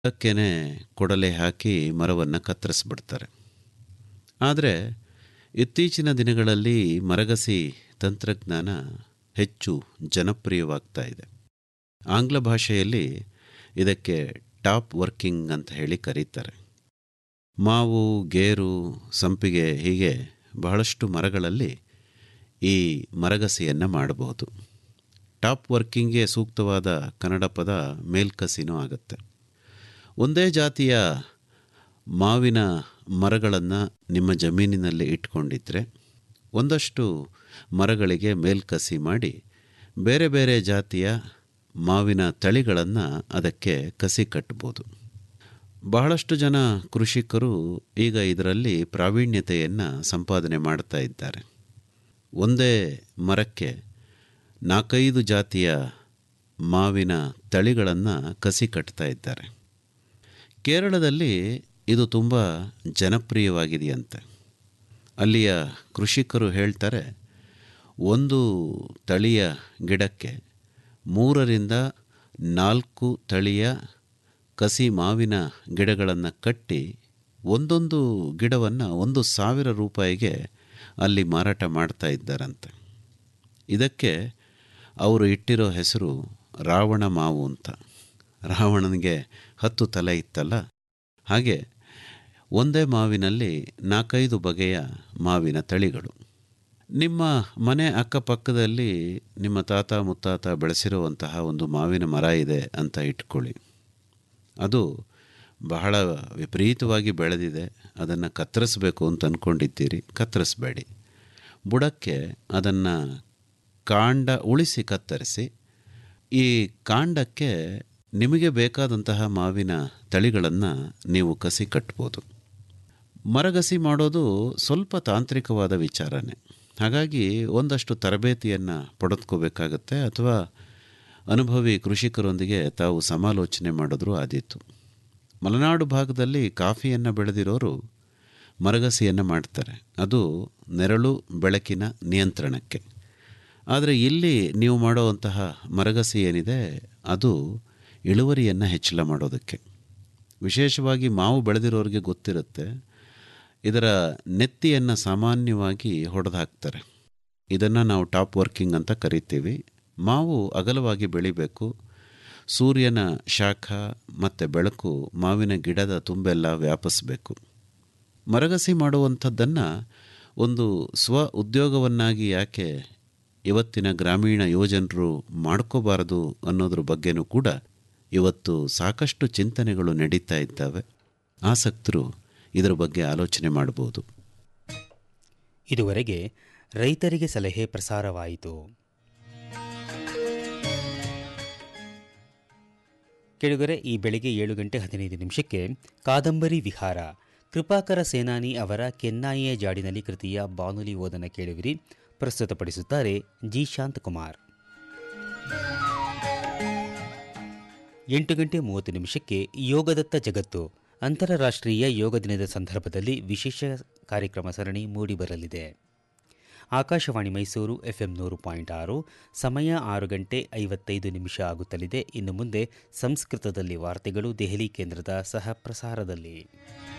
ಅದಕ್ಕೇನೆ ಕೊಡಲೆ ಹಾಕಿ ಮರವನ್ನು ಕತ್ತರಿಸ್ಬಿಡ್ತಾರೆ ಆದರೆ ಇತ್ತೀಚಿನ ದಿನಗಳಲ್ಲಿ ಮರಗಸಿ ತಂತ್ರಜ್ಞಾನ ಹೆಚ್ಚು ಜನಪ್ರಿಯವಾಗ್ತಾ ಇದೆ ಆಂಗ್ಲ ಭಾಷೆಯಲ್ಲಿ ಇದಕ್ಕೆ ಟಾಪ್ ವರ್ಕಿಂಗ್ ಅಂತ ಹೇಳಿ ಕರೀತಾರೆ ಮಾವು ಗೇರು ಸಂಪಿಗೆ ಹೀಗೆ ಬಹಳಷ್ಟು ಮರಗಳಲ್ಲಿ ಈ ಮರಗಸಿಯನ್ನು ಮಾಡಬಹುದು ಟಾಪ್ ವರ್ಕಿಂಗ್ಗೆ ಸೂಕ್ತವಾದ ಕನ್ನಡ ಪದ ಮೇಲ್ಕಸಿನೂ ಆಗುತ್ತೆ ಒಂದೇ ಜಾತಿಯ ಮಾವಿನ ಮರಗಳನ್ನು ನಿಮ್ಮ ಜಮೀನಿನಲ್ಲಿ ಇಟ್ಕೊಂಡಿದ್ರೆ ಒಂದಷ್ಟು ಮರಗಳಿಗೆ ಮೇಲ್ಕಸಿ ಮಾಡಿ ಬೇರೆ ಬೇರೆ ಜಾತಿಯ ಮಾವಿನ ತಳಿಗಳನ್ನು ಅದಕ್ಕೆ ಕಸಿ ಕಟ್ಬೋದು ಬಹಳಷ್ಟು ಜನ ಕೃಷಿಕರು ಈಗ ಇದರಲ್ಲಿ ಪ್ರಾವೀಣ್ಯತೆಯನ್ನು ಸಂಪಾದನೆ ಮಾಡ್ತಾ ಇದ್ದಾರೆ ಒಂದೇ ಮರಕ್ಕೆ ನಾಲ್ಕೈದು ಜಾತಿಯ ಮಾವಿನ ತಳಿಗಳನ್ನು ಕಸಿ ಕಟ್ತಾ ಇದ್ದಾರೆ ಕೇರಳದಲ್ಲಿ ಇದು ತುಂಬ ಜನಪ್ರಿಯವಾಗಿದೆಯಂತೆ ಅಲ್ಲಿಯ ಕೃಷಿಕರು ಹೇಳ್ತಾರೆ ಒಂದು ತಳಿಯ ಗಿಡಕ್ಕೆ ಮೂರರಿಂದ ನಾಲ್ಕು ತಳಿಯ ಕಸಿ ಮಾವಿನ ಗಿಡಗಳನ್ನು ಕಟ್ಟಿ ಒಂದೊಂದು ಗಿಡವನ್ನು ಒಂದು ಸಾವಿರ ರೂಪಾಯಿಗೆ ಅಲ್ಲಿ ಮಾರಾಟ ಮಾಡ್ತಾ ಇದ್ದಾರಂತೆ ಇದಕ್ಕೆ ಅವರು ಇಟ್ಟಿರೋ ಹೆಸರು ರಾವಣ ಮಾವು ಅಂತ ರಾವಣನಿಗೆ ಹತ್ತು ತಲೆ ಇತ್ತಲ್ಲ ಹಾಗೆ ಒಂದೇ ಮಾವಿನಲ್ಲಿ ನಾಲ್ಕೈದು ಬಗೆಯ ಮಾವಿನ ತಳಿಗಳು ನಿಮ್ಮ ಮನೆ ಅಕ್ಕಪಕ್ಕದಲ್ಲಿ ನಿಮ್ಮ ತಾತ ಮುತ್ತಾತ ಬೆಳೆಸಿರುವಂತಹ ಒಂದು ಮಾವಿನ ಮರ ಇದೆ ಅಂತ ಇಟ್ಕೊಳ್ಳಿ ಅದು ಬಹಳ ವಿಪರೀತವಾಗಿ ಬೆಳೆದಿದೆ ಅದನ್ನು ಕತ್ತರಿಸಬೇಕು ಅಂತ ಅಂದ್ಕೊಂಡಿದ್ದೀರಿ ಕತ್ತರಿಸಬೇಡಿ ಬುಡಕ್ಕೆ ಅದನ್ನು ಕಾಂಡ ಉಳಿಸಿ ಕತ್ತರಿಸಿ ಈ ಕಾಂಡಕ್ಕೆ ನಿಮಗೆ ಬೇಕಾದಂತಹ ಮಾವಿನ ತಳಿಗಳನ್ನು ನೀವು ಕಸಿ ಕಟ್ಬೋದು ಮರಗಸಿ ಮಾಡೋದು ಸ್ವಲ್ಪ ತಾಂತ್ರಿಕವಾದ ವಿಚಾರನೇ ಹಾಗಾಗಿ ಒಂದಷ್ಟು ತರಬೇತಿಯನ್ನು ಪಡೆದುಕೋಬೇಕಾಗತ್ತೆ ಅಥವಾ ಅನುಭವಿ ಕೃಷಿಕರೊಂದಿಗೆ ತಾವು ಸಮಾಲೋಚನೆ ಮಾಡಿದ್ರೂ ಆದೀತು ಮಲೆನಾಡು ಭಾಗದಲ್ಲಿ ಕಾಫಿಯನ್ನು ಬೆಳೆದಿರೋರು ಮರಗಸಿಯನ್ನು ಮಾಡ್ತಾರೆ ಅದು ನೆರಳು ಬೆಳಕಿನ ನಿಯಂತ್ರಣಕ್ಕೆ ಆದರೆ ಇಲ್ಲಿ ನೀವು ಮಾಡುವಂತಹ ಮರಗಸಿ ಏನಿದೆ ಅದು ಇಳುವರಿಯನ್ನು ಹೆಚ್ಚಳ ಮಾಡೋದಕ್ಕೆ ವಿಶೇಷವಾಗಿ ಮಾವು ಬೆಳೆದಿರೋರಿಗೆ ಗೊತ್ತಿರುತ್ತೆ ಇದರ ನೆತ್ತಿಯನ್ನು ಸಾಮಾನ್ಯವಾಗಿ ಹೊಡೆದು ಹಾಕ್ತಾರೆ ಇದನ್ನು ನಾವು ಟಾಪ್ ವರ್ಕಿಂಗ್ ಅಂತ ಕರಿತೀವಿ ಮಾವು ಅಗಲವಾಗಿ ಬೆಳಿಬೇಕು ಸೂರ್ಯನ ಶಾಖ ಮತ್ತು ಬೆಳಕು ಮಾವಿನ ಗಿಡದ ತುಂಬೆಲ್ಲ ವ್ಯಾಪಿಸಬೇಕು ಮರಗಸಿ ಮಾಡುವಂಥದ್ದನ್ನು ಒಂದು ಸ್ವ ಉದ್ಯೋಗವನ್ನಾಗಿ ಯಾಕೆ ಇವತ್ತಿನ ಗ್ರಾಮೀಣ ಯುವಜನರು ಮಾಡ್ಕೋಬಾರದು ಅನ್ನೋದ್ರ ಬಗ್ಗೆನೂ ಕೂಡ ಇವತ್ತು ಸಾಕಷ್ಟು ಚಿಂತನೆಗಳು ನಡೀತಾ ಇದ್ದಾವೆ ಆಸಕ್ತರು ಇದರ ಬಗ್ಗೆ ಆಲೋಚನೆ ಮಾಡಬಹುದು ಇದುವರೆಗೆ ರೈತರಿಗೆ ಸಲಹೆ ಪ್ರಸಾರವಾಯಿತು ಕೆಳಗರೆ ಈ ಬೆಳಿಗ್ಗೆ ಏಳು ಗಂಟೆ ಹದಿನೈದು ನಿಮಿಷಕ್ಕೆ ಕಾದಂಬರಿ ವಿಹಾರ ಕೃಪಾಕರ ಸೇನಾನಿ ಅವರ ಕೆನ್ನಾಯಿಯ ಜಾಡಿನಲ್ಲಿ ಕೃತಿಯ ಬಾನುಲಿ ಓದನ ಕೇಳುವಿರಿ ಪ್ರಸ್ತುತಪಡಿಸುತ್ತಾರೆ ಜಿ ಶಾಂತಕುಮಾರ್ ಎಂಟು ಗಂಟೆ ಮೂವತ್ತು ನಿಮಿಷಕ್ಕೆ ಯೋಗದತ್ತ ಜಗತ್ತು ಅಂತಾರಾಷ್ಟ್ರೀಯ ಯೋಗ ದಿನದ ಸಂದರ್ಭದಲ್ಲಿ ವಿಶೇಷ ಕಾರ್ಯಕ್ರಮ ಸರಣಿ ಮೂಡಿಬರಲಿದೆ ಆಕಾಶವಾಣಿ ಮೈಸೂರು ಎಫ್ಎಂ ನೂರು ಪಾಯಿಂಟ್ ಆರು ಸಮಯ ಆರು ಗಂಟೆ ಐವತ್ತೈದು ನಿಮಿಷ ಆಗುತ್ತಲಿದೆ ಇನ್ನು ಮುಂದೆ ಸಂಸ್ಕೃತದಲ್ಲಿ ವಾರ್ತೆಗಳು ದೆಹಲಿ ಕೇಂದ್ರದ ಸಹ ಪ್ರಸಾರದಲ್ಲಿ